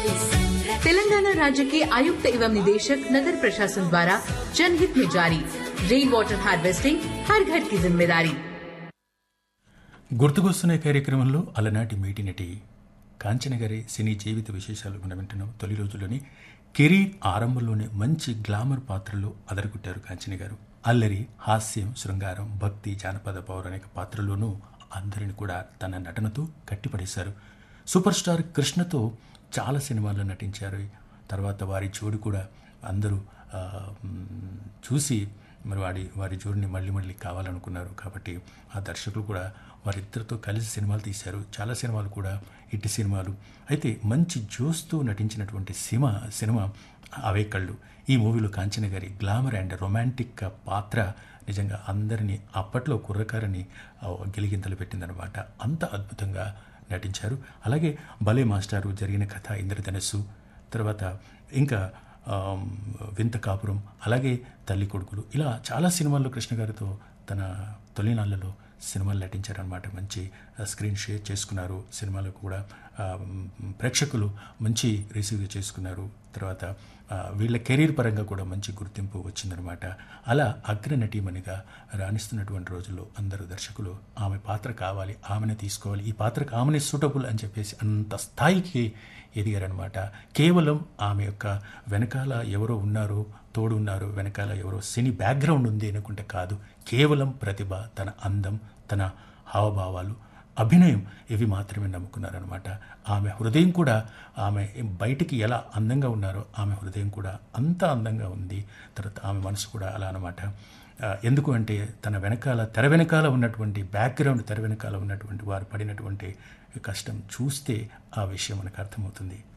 तेलंगाना राज्य के आयुक्त एवं निदेशक नगर प्रशासन द्वारा जनहित में जारी रेन वाटर हार्वेस्टिंग हर घर की जिम्मेदारी గుర్తుకొస్తున్న కార్యక్రమంలో అలనాటి మేటి నటి కాంచన గారి సినీ జీవిత విశేషాలు మనం వింటున్నాం తొలి రోజుల్లోని కెరీర్ ఆరంభంలోనే మంచి గ్లామర్ పాత్రలు అదరగొట్టారు కాంచన గారు అల్లరి హాస్యం శృంగారం భక్తి జానపద పౌరాణిక పాత్రలోనూ అందరిని కూడా తన నటనతో కట్టిపడేశారు సూపర్ స్టార్ కృష్ణతో చాలా సినిమాల్లో నటించారు తర్వాత వారి జోడి కూడా అందరూ ఆ, మ్, చూసి మరి వాడి వారి జోడిని మళ్ళీ మళ్ళీ కావాలనుకున్నారు కాబట్టి ఆ దర్శకులు కూడా వారిద్దరితో కలిసి సినిమాలు తీశారు చాలా సినిమాలు కూడా ఇట్టి సినిమాలు అయితే మంచి జోస్తో నటించినటువంటి సినిమా సినిమా అవే కళ్ళు ఈ మూవీలో కాంచన గారి గ్లామర్ అండ్ రొమాంటిక్ పాత్ర నిజంగా అందరినీ అప్పట్లో కుర్రకారని ఆ, గిలిగింతలు పెట్టిందనమాట అంత అద్భుతంగా నటించారు అలాగే భలే మాస్టారు జరిగిన కథ ఇంద్రధనస్సు తర్వాత ఇంకా ఆమ్, వింత కాపురం అలాగే తల్లి కొడుకులు ఇలా చాలా సినిమాల్లో కృష్ణ గారితో తన తొలినాళ్ళలో సినిమాలు నటించారనమాట మంచి ఆ, స్క్రీన్ షేర్ చేసుకున్నారు సినిమాలకు కూడా ఆ, మ్, ప్రేక్షకులు మంచి రిసీవ్ చేసుకున్నారు తర్వాత ఆ, వీళ్ళ కెరీర్ పరంగా కూడా మంచి గుర్తింపు వచ్చిందనమాట అలా అగ్ర నటీమణిగా రాణిస్తున్నటువంటి రోజుల్లో అందరూ దర్శకులు ఆమె పాత్ర కావాలి ఆమెను తీసుకోవాలి ఈ పాత్రకు ఆమెనే సూటబుల్ అని చెప్పేసి అంత స్థాయికి ఎదిగారనమాట కేవలం ఆమె యొక్క వెనకాల ఎవరో ఉన్నారు తోడు ఉన్నారు వెనకాల ఎవరో సినీ బ్యాక్గ్రౌండ్ ఉంది అనుకుంటే కాదు కేవలం ప్రతిభ తన అందం తన హావభావాలు అభినయం ఇవి మాత్రమే నమ్ముకున్నారనమాట ఆమె హృదయం కూడా ఆమె బయటికి ఎలా అందంగా ఉన్నారో ఆమె హృదయం కూడా అంత అందంగా ఉంది తర్వాత ఆమె మనసు కూడా అలా అనమాట ఆ, ఎందుకు అంటే తన వెనకాల తెర వెనకాల ఉన్నటువంటి బ్యాక్గ్రౌండ్ తెర వెనకాల ఉన్నటువంటి వారు పడినటువంటి కష్టం చూస్తే ఆ విషయం మనకు అర్థమవుతుంది